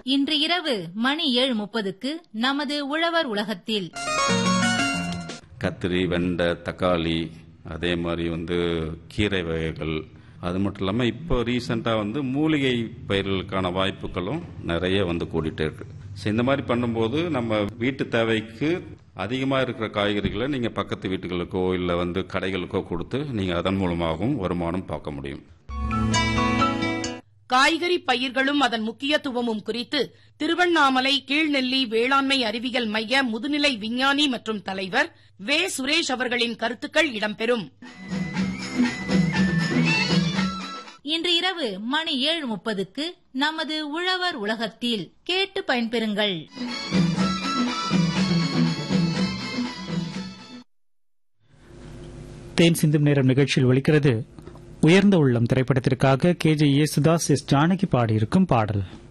இன்று இரவு மணி ஏழு முப்பதுக்கு நமது உழவர் உலகத்தில் கத்திரி வெண்டை தக்காளி அதே மாதிரி வந்து கீரை வகைகள் அது மட்டும் இல்லாமல் இப்போ ரீசெண்டாக வந்து மூலிகை பயிர்களுக்கான வாய்ப்புகளும் நிறைய வந்து கூடிட்டே இருக்கு ஸோ இந்த மாதிரி பண்ணும்போது நம்ம வீட்டு தேவைக்கு அதிகமாக இருக்கிற காய்கறிகளை நீங்கள் பக்கத்து வீட்டுகளுக்கோ இல்லை வந்து கடைகளுக்கோ கொடுத்து நீங்கள் அதன் மூலமாகவும் வருமானம் பார்க்க முடியும் காய்கறி பயிர்களும் அதன் முக்கியத்துவமும் குறித்து திருவண்ணாமலை கீழ்நெல்லி வேளாண்மை அறிவியல் மைய முதுநிலை விஞ்ஞானி மற்றும் தலைவர் வே சுரேஷ் அவர்களின் கருத்துக்கள் இடம்பெறும் இன்று இரவு மணி ஏழு முப்பதுக்கு நமது உழவர் உலகத்தில் கேட்டு பயன்பெறுங்கள் தேன் சிந்தும் நேரம் நிகழ்ச்சியில் ஒலிக்கிறது உயர்ந்த உள்ளம் திரைப்படத்திற்காக K J Yesudas S Janaki பாடியிருக்கும் பாடல்